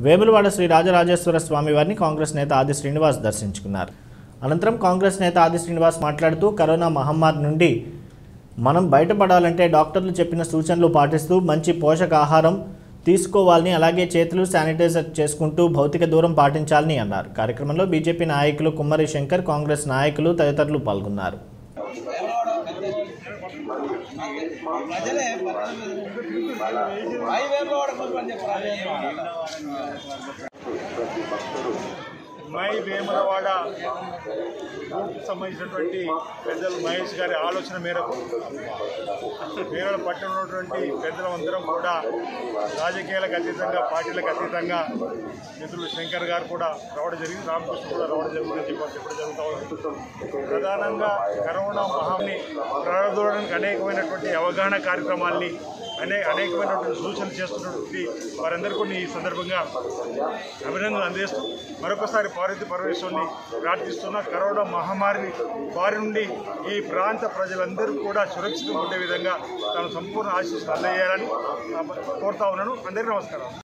వేములవాడ శ్రీ రాజరాజేశ్వర స్వామి వారిని కాంగ్రెస్ నేత ఆది శ్రీనివాస్ దర్శించుకున్నారు అనంతరం కాంగ్రెస్ నేత ఆది శ్రీనివాస్ మాట్లాడుతూ కరోనా మహమ్మారి నుండి మనం బయటపడాలంటే డాక్టర్లు చెప్పిన సూచనలు పాటిస్తూ మంచి పోషకాహారం తీసుకోవాలని అలాగే చేతులు శానిటైజర్ చేసుకుంటూ భౌతిక దూరం పాటించాలని అన్నారు కార్యక్రమంలో బీజేపీ నాయకులు కుమ్మరి శంకర్ కాంగ్రెస్ నాయకులు తదితరులు పాల్గొన్నారు మై వేములవాడ గ్రూప్కి సంబంధించినటువంటి పెద్దలు మహేష్ గారి ఆలోచన మేరకు వేముల పట్టణంలో ఉన్నటువంటి పెద్దలందరం కూడా రాజకీయాలకు అతీతంగా పార్టీలకు అతీతంగా మిత్రులు శంకర్ గారు కూడా రావడం జరిగింది రామకృష్ణ కూడా రావడం జరిగిందని చెప్పి చెప్పడం జరుగుతూ ఉంది ప్రధానంగా కరోనా మహాన్ని ప్రారంభించడానికి అనేకమైనటువంటి అవగాహన కార్యక్రమాల్ని అనే అనేకమైనటువంటి సూచనలు చేస్తున్నటువంటి వారందరికీ కొన్ని ఈ సందర్భంగా అభినందనలు అందిస్తూ మరొకసారి పార్వతి పరమేశ్వరుని ప్రార్థిస్తున్న కరోనా మహమ్మారిని వారి నుండి ఈ ప్రాంత ప్రజలందరూ కూడా సురక్షితంగా ఉండే విధంగా తాను సంపూర్ణ ఆశీస్సులు అందజేయాలని ఆ, కోరుతా ఉన్నాను అందరికీ నమస్కారం